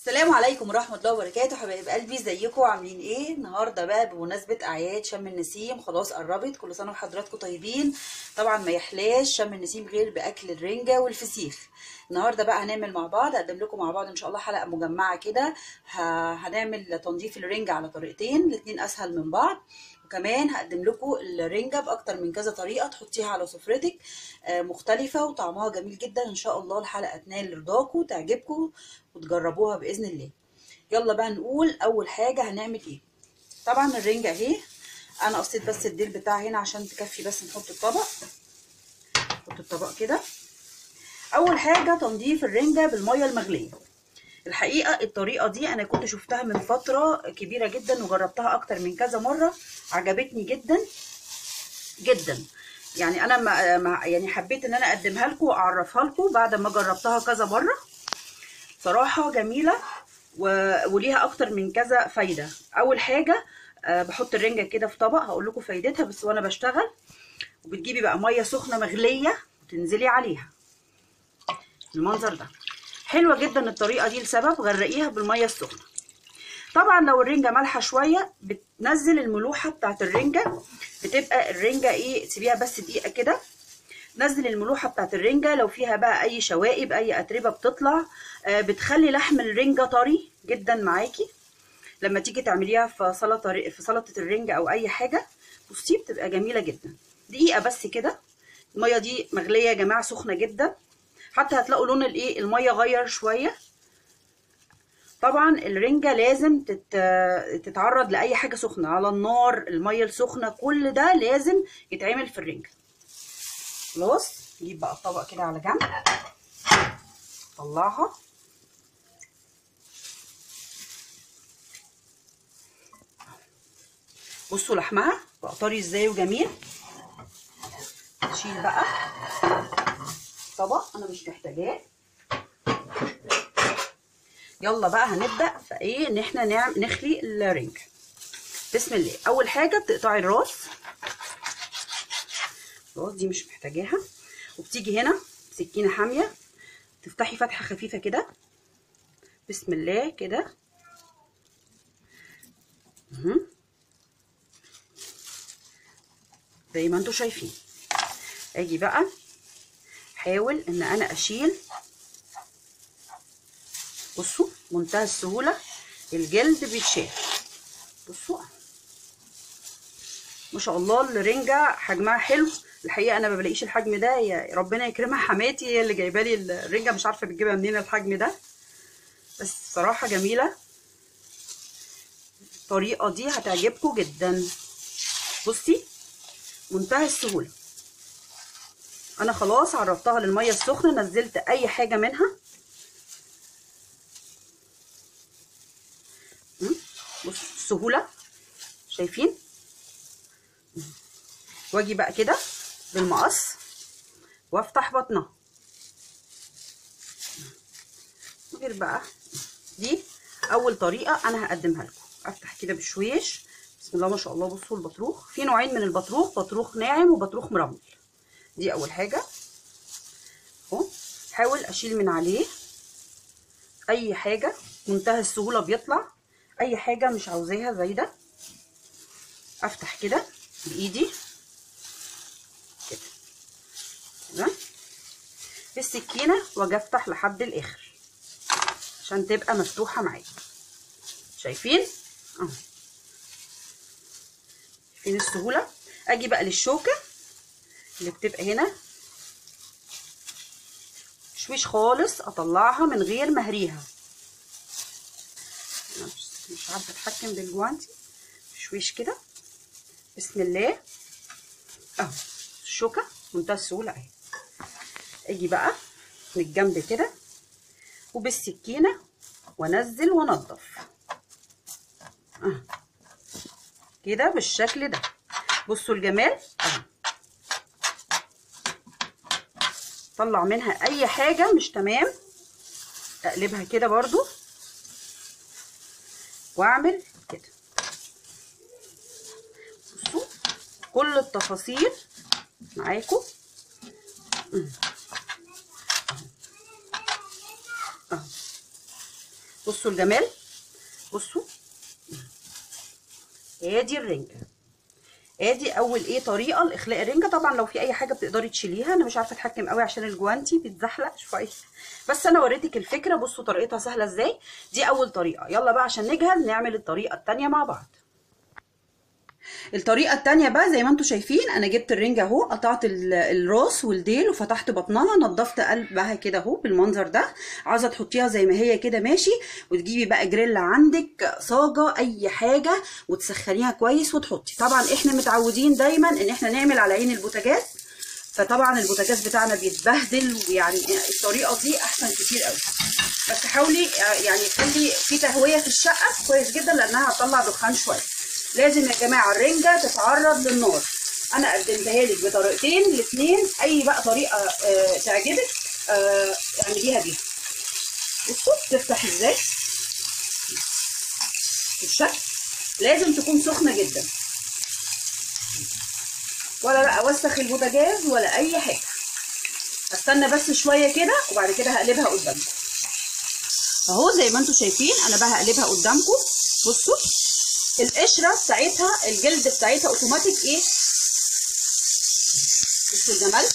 السلام عليكم ورحمة الله وبركاته حبايب قلبي ازيكم عاملين ايه النهارده بقى بمناسبة اعياد شم النسيم خلاص قربت كل سنة وحضراتكم طيبين طبعا ما يحلاش شم النسيم غير باكل الرنجة والفسيخ النهارده بقى هنعمل مع بعض هقدم لكم مع بعض ان شاء الله حلقة مجمعة كده ه- هنعمل تنظيف الرنجة على طريقتين الاتنين اسهل من بعض وكمان هقدم لكم الرنجة باكتر من كذا طريقة تحطيها على سفرتك آه، مختلفة وطعمها جميل جدا ان شاء الله الحلقة تنال رضاكم تعجبكم وتجربوها باذن الله يلا بقى نقول اول حاجه هنعمل ايه طبعا الرنجة اهي انا قصيت بس الديل بتاعها هنا عشان تكفي بس نحط الطبق نحط الطبق كده اول حاجه تنظيف الرنجة بالميه المغليه الحقيقه الطريقه دي انا كنت شفتها من فتره كبيره جدا وجربتها اكتر من كذا مره عجبتني جدا جدا يعني انا ما ما- يعني حبيت ان انا اقدمها لكم واعرفها لكم بعد ما جربتها كذا مره صراحة جميلة و... وليها أكتر من كذا فايدة أول حاجة آه، بحط الرنجة كده في طبق هقول لكم فايدتها بس وأنا بشتغل وبتجيبي بقى مية سخنة مغلية وتنزلي عليها المنظر ده حلوة جدا الطريقة دي لسبب غرقيها بالمية السخنة طبعا لو الرنجة مالحة شوية بتنزل الملوحة بتاعت الرنجة بتبقى الرنجة ايه تسيبيها بس دقيقة كده نزل الملوحة بتاعت الرنجة لو فيها بقى أي شوائب أي أتربة بتطلع آه، بتخلي لحم الرنجة طري جدا معاكي لما تيجي تعمليها في سلطة في سلطة الرنجة أو أي حاجة بصي بتبقى جميلة جدا دقيقة بس كده المية دي مغلية يا جماعة سخنة جدا حتى هتلاقوا لون الايه المية غير شوية طبعا الرنجة لازم تت... تتعرض لأي حاجة سخنة على النار المية السخنة كل ده لازم يتعمل في الرنجة خلاص نجيب بقى الطبق كده على جنب طلعها بصوا لحمها بقى طري ازاي وجميل نشيل بقى طبق انا مش محتاجاه يلا بقى هنبدا في ايه ان احنا نعمل نخلي الرنج بسم الله اول حاجه بتقطعي الراس خلاص دي مش محتاجاها وبتيجي هنا سكينه حاميه تفتحي فتحه خفيفه كده بسم الله كده مهم. زي ما انتوا شايفين اجي بقى احاول ان انا اشيل بصوا منتهى السهوله الجلد بيتشال بصوا ما شاء الله الرنجة حجمها حلو الحقيقة أنا ما بلاقيش الحجم ده يا ربنا يكرمها حماتي هي اللي جايبة لي الرنجة مش عارفة بتجيبها منين الحجم ده بس صراحة جميلة الطريقة دي هتعجبكم جدا بصي منتهى السهولة أنا خلاص عرفتها للمية السخنة نزلت أي حاجة منها بصوا السهولة شايفين واجي بقى كده بالمقص وافتح بطنها غير بقى دي اول طريقه انا هقدمها لكم افتح كده بشويش بسم الله ما شاء الله بصوا البطروخ في نوعين من البطروخ بطروخ ناعم وبطروخ مرمل دي اول حاجه اهو حاول اشيل من عليه اي حاجه منتهى السهوله بيطلع اي حاجه مش عاوزاها زي ده افتح كده بايدي كده كده بالسكينه واجي افتح لحد الاخر عشان تبقى مفتوحه معايا شايفين اهو شايفين السهوله اجي بقى للشوكه اللي بتبقى هنا شويش خالص اطلعها من غير ما اهريها انا مش- مش عارفه اتحكم بالجوانتي شويش كده بسم الله اهو الشوكه منتهى السهوله اهي اجي بقى من الجنب كده وبالسكينه وانزل وانضف اهو كده بالشكل ده بصوا الجمال اهو طلع منها اي حاجه مش تمام اقلبها كده برضو واعمل كده بصوا كل التفاصيل معاكم اهو بصوا الجمال بصوا ادي الرنجه ادي اول ايه طريقه لاخلاء الرنجه طبعا لو في اي حاجه بتقدري تشيليها انا مش عارفه اتحكم قوي عشان الجوانتي بيتزحلق شويه بس انا وريتك الفكره بصوا طريقتها سهله ازاي دي اول طريقه يلا بقى عشان نجهز نعمل الطريقه الثانيه مع بعض الطريقة التانية بقى زي ما انتم شايفين انا جبت الرنجة اهو قطعت الراس والديل وفتحت بطنها نضفت قلبها كده اهو بالمنظر ده عايزة تحطيها زي ما هي كده ماشي وتجيبي بقى جريل عندك صاجة اي حاجة وتسخنيها كويس وتحطي طبعا احنا متعودين دايما ان احنا نعمل على عين البوتاجاز فطبعا البوتاجاز بتاعنا بيتبهدل ويعني الطريقة دي احسن كتير قوي بس حاولي يعني خلي في تهوية في الشقة كويس جدا لانها هتطلع دخان شوية لازم يا جماعه الرنجه تتعرض للنار انا قدمتها لك بطريقتين الاثنين اي بقى طريقه آه تعجبك آه اعمليها بيها بصوا تفتح ازاي الشكل لازم تكون سخنه جدا ولا بقى اوسخ البوتاجاز ولا اي حاجه هستنى بس شويه كده وبعد كده هقلبها قدامكم اهو زي ما انتم شايفين انا بقى هقلبها قدامكم بصوا القشره بتاعتها الجلد بتاعتها اوتوماتيك ايه بصوا الجمال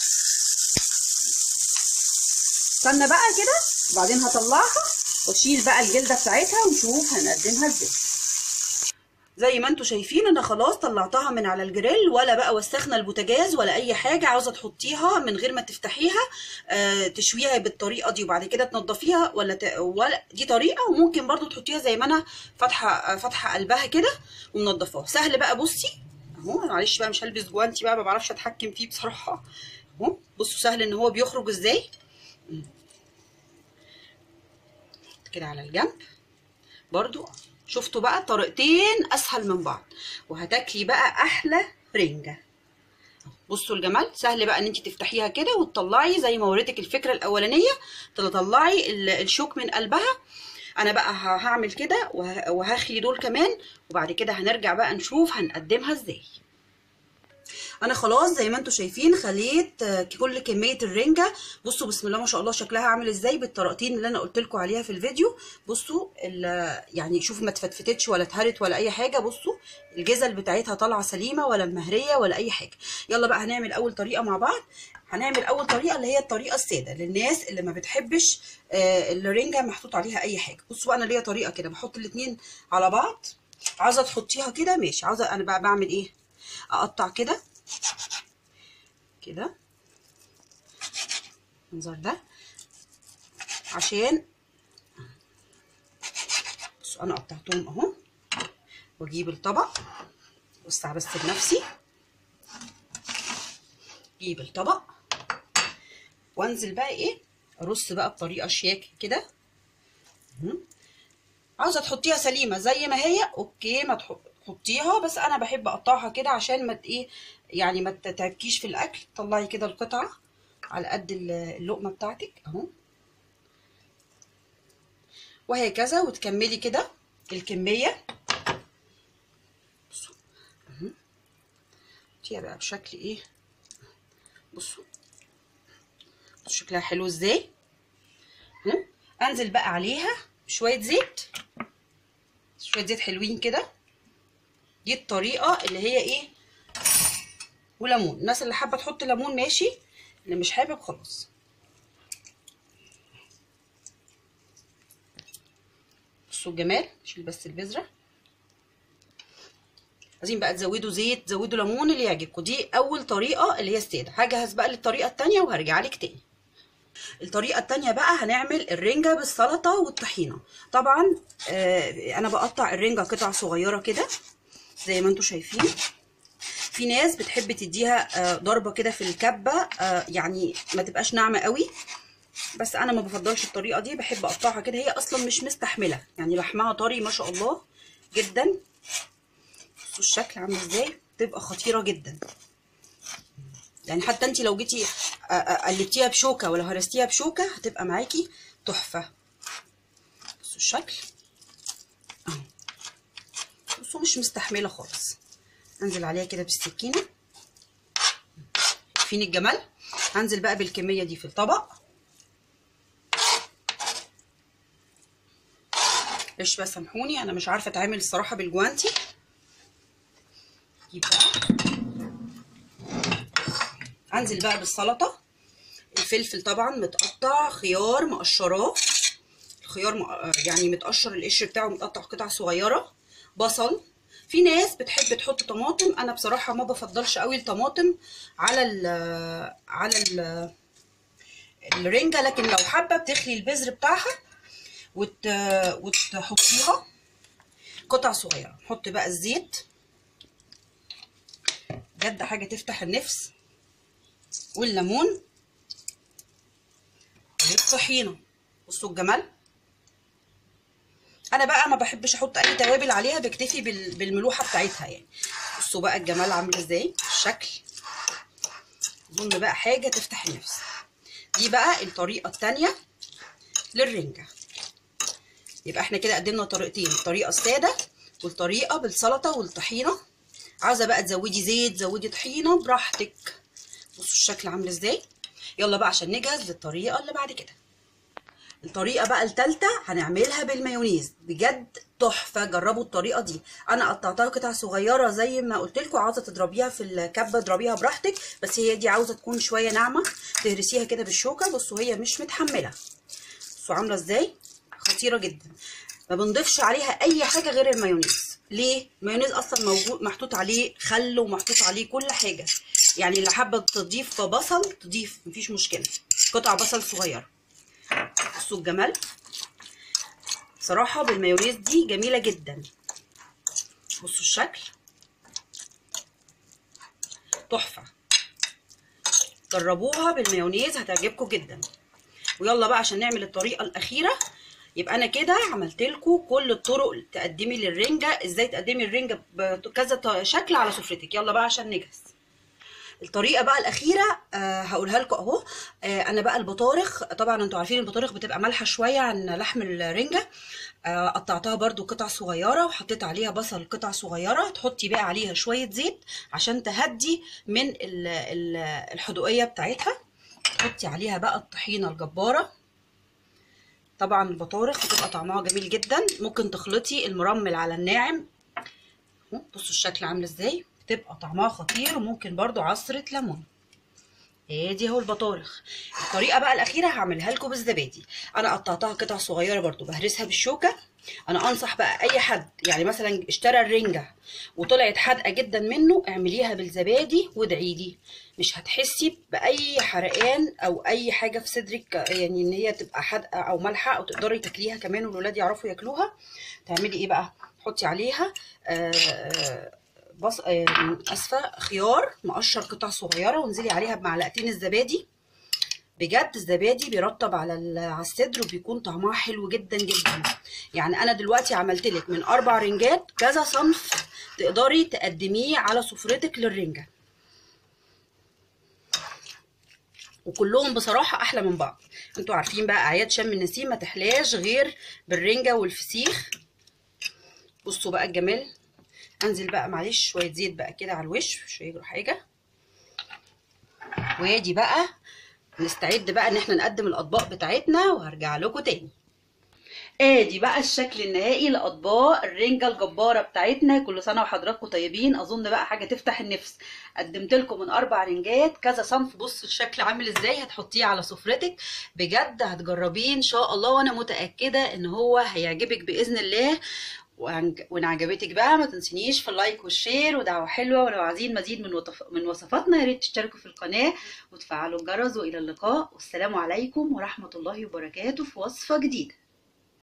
استنى بقى كده وبعدين هطلعها واشيل بقى الجلده بتاعتها ونشوف هنقدمها ازاي زي ما انتم شايفين انا خلاص طلعتها من على الجريل ولا بقى وسخنا البوتاجاز ولا اي حاجه عاوزه تحطيها من غير ما تفتحيها آه تشويها بالطريقه دي وبعد كده تنضفيها ولا ت... ولا دي طريقه وممكن برضو تحطيها زي ما انا فاتحه فاتحه قلبها كده ومنضفاها سهل بقى بصي اهو معلش بقى مش هلبس جوانتي بقى ما بعرفش اتحكم فيه بصراحه اهو بصوا سهل ان هو بيخرج ازاي كده على الجنب برضو شفتوا بقى طريقتين اسهل من بعض وهتاكلي بقى احلى رنجه بصوا الجمال سهل بقى ان انت تفتحيها كده وتطلعي زي ما وريتك الفكره الاولانيه تطلعي الشوك من قلبها انا بقى هعمل كده وهخلي دول كمان وبعد كده هنرجع بقى نشوف هنقدمها ازاي انا خلاص زي ما انتم شايفين خليت كل كميه الرنجه بصوا بسم الله ما شاء الله شكلها عامل ازاي بالطريقتين اللي انا قلت لكم عليها في الفيديو بصوا يعني شوفوا ما اتفتفتتش ولا اتهرت ولا اي حاجه بصوا الجزل بتاعتها طالعه سليمه ولا مهريه ولا اي حاجه يلا بقى هنعمل اول طريقه مع بعض هنعمل اول طريقه اللي هي الطريقه الساده للناس اللي ما بتحبش الرنجه محطوط عليها اي حاجه بصوا بقى انا ليا طريقه كده بحط الاثنين على بعض عاوزه تحطيها كده ماشي عاوزه انا بقى بعمل ايه اقطع كده كده المنظر ده عشان بصوا انا قطعتهم اهو واجيب الطبق وسع بس بنفسي اجيب الطبق وانزل بقى ايه ارص بقى بطريقه شياك كده عاوزه تحطيها سليمه زي ما هي اوكي ما تحطيها بس انا بحب اقطعها كده عشان ما ايه يعني ما تتعبكيش في الاكل طلعي كده القطعه على قد اللقمه بتاعتك اهو وهكذا وتكملي كده الكميه بصوا اهو بقى بشكل ايه بصوا بصوا شكلها حلو ازاي اهو انزل بقى عليها شويه زيت شويه زيت حلوين كده دي الطريقه اللي هي ايه وليمون الناس اللي حابه تحط ليمون ماشي اللي مش حابب خلاص بصوا الجمال شيل بس البذره عايزين بقى تزودوا زيت تزودوا ليمون اللي يعجبكم دي اول طريقه اللي هي الساده هجهز بقى للطريقه الثانيه وهرجع لك تاني الطريقه الثانيه بقى هنعمل الرنجه بالسلطه والطحينه طبعا آه انا بقطع الرنجه قطع صغيره كده زي ما انتم شايفين في ناس بتحب تديها ضربه كده في الكبه يعني ما تبقاش ناعمه قوي بس انا ما بفضلش الطريقه دي بحب اقطعها كده هي اصلا مش مستحمله يعني لحمها طري ما شاء الله جدا بصوا الشكل عامل ازاي تبقى خطيره جدا يعني حتى انت لو جيتي قلبتيها بشوكه ولا هرستيها بشوكه هتبقى معاكي تحفه بصوا الشكل اهو بصوا مش مستحمله خالص انزل عليها كده بالسكينه فين الجمال هنزل بقى بالكميه دي في الطبق معلش بقى سامحوني انا مش عارفه اتعامل الصراحه بالجوانتي يبقى انزل بقى بالسلطه الفلفل طبعا متقطع خيار مقشراه الخيار م- يعني متقشر القشر بتاعه متقطع قطع صغيره بصل في ناس بتحب تحط طماطم انا بصراحه ما بفضلش قوي الطماطم على ال على ال الرنجه لكن لو حابه بتخلي البذر بتاعها وت... وتحطيها قطع صغيره نحط بقى الزيت بجد حاجه تفتح النفس والليمون والطحينه بصوا الجمال انا بقى ما بحبش احط اي توابل عليها بكتفي بال- بالملوحه بتاعتها يعني بصوا بقى الجمال عامل ازاي الشكل اظن بقى حاجه تفتح النفس دي بقى الطريقه التانية للرنجه يبقى احنا كده قدمنا طريقتين الطريقه الساده والطريقه بالسلطه والطحينه عاوزه بقى تزودي زيت تزودي طحينه براحتك بصوا الشكل عامل ازاي يلا بقى عشان نجهز للطريقه اللي بعد كده الطريقه بقى التالتة هنعملها بالمايونيز بجد تحفه جربوا الطريقه دي انا قطعتها قطع صغيره زي ما قلت لكم عاوزه تضربيها في الكبه اضربيها براحتك بس هي دي عاوزه تكون شويه ناعمه تهرسيها كده بالشوكه بصوا هي مش متحمله بصوا عامله ازاي خطيره جدا ما بنضيفش عليها اي حاجه غير المايونيز ليه المايونيز اصلا موجود محطوط عليه خل ومحطوط عليه كل حاجه يعني اللي حابه تضيف بصل تضيف مفيش مشكله قطع بصل صغيره بصوا الجمال صراحه بالمايونيز دي جميله جدا بصوا الشكل تحفه جربوها بالمايونيز هتعجبكم جدا ويلا بقى عشان نعمل الطريقه الاخيره يبقى انا كده عملت لكم كل الطرق تقدمي للرنجه ازاي تقدمي الرنجه بكذا ط- شكل على سفرتك يلا بقى عشان نجهز الطريقه بقى الاخيره آه هقولها لكم اهو آه انا بقى البطارخ طبعا انتوا عارفين البطارخ بتبقى مالحه شويه عن لحم الرنجه آه قطعتها برده قطع صغيره وحطيت عليها بصل قطع صغيره تحطي بقى عليها شويه زيت عشان تهدي من ال- ال- الحدوقيه بتاعتها تحطي عليها بقى الطحينه الجباره طبعا البطارخ بتبقى طعمها جميل جدا ممكن تخلطي المرمل على الناعم اهو، بصوا الشكل عامل ازاي بتبقى طعمها خطير وممكن برضو عصرة ليمون ادي اهو البطارخ الطريقه بقى الاخيره هعملها لكم بالزبادي انا قطعتها قطع صغيره برضو بهرسها بالشوكه انا انصح بقى اي حد يعني مثلا اشترى الرنجه وطلعت حادقه جدا منه اعمليها بالزبادي وادعي لي مش هتحسي باي حرقان او اي حاجه في صدرك يعني ان هي تبقى حادقه او مالحه او تقدري تاكليها كمان والولاد يعرفوا ياكلوها تعملي ايه بقى حطي عليها آه آه بص آه، اسفه خيار مقشر قطع صغيره وانزلي عليها بمعلقتين الزبادي بجد الزبادي بيرطب على ال- على الصدر وبيكون طعمها حلو جدا جدا يعني انا دلوقتي عملت لك من اربع رنجات كذا صنف تقدري تقدميه على سفرتك للرنجه وكلهم بصراحه احلى من بعض انتوا عارفين بقى اعياد شم النسيم ما تحلاش غير بالرنجه والفسيخ بصوا بقى الجمال انزل بقى معلش شويه زيت بقى كده على الوش مش هيجرى حاجه وادي بقى نستعد بقى ان احنا نقدم الاطباق بتاعتنا وهرجع لكم تاني ادي بقى الشكل النهائي لاطباق الرنجه الجباره بتاعتنا كل سنه وحضراتكم طيبين اظن بقى حاجه تفتح النفس قدمت لكم من اربع رنجات كذا صنف بصوا الشكل عامل ازاي هتحطيه على سفرتك بجد هتجربيه ان شاء الله وانا متاكده ان هو هيعجبك باذن الله وعن- وان عجبتك بقى ما تنسينيش في اللايك والشير ودعوه حلوه ولو عايزين مزيد من وطف... من وصفاتنا يا ريت تشتركوا في القناه وتفعلوا الجرس والى اللقاء والسلام عليكم ورحمه الله وبركاته في وصفه جديده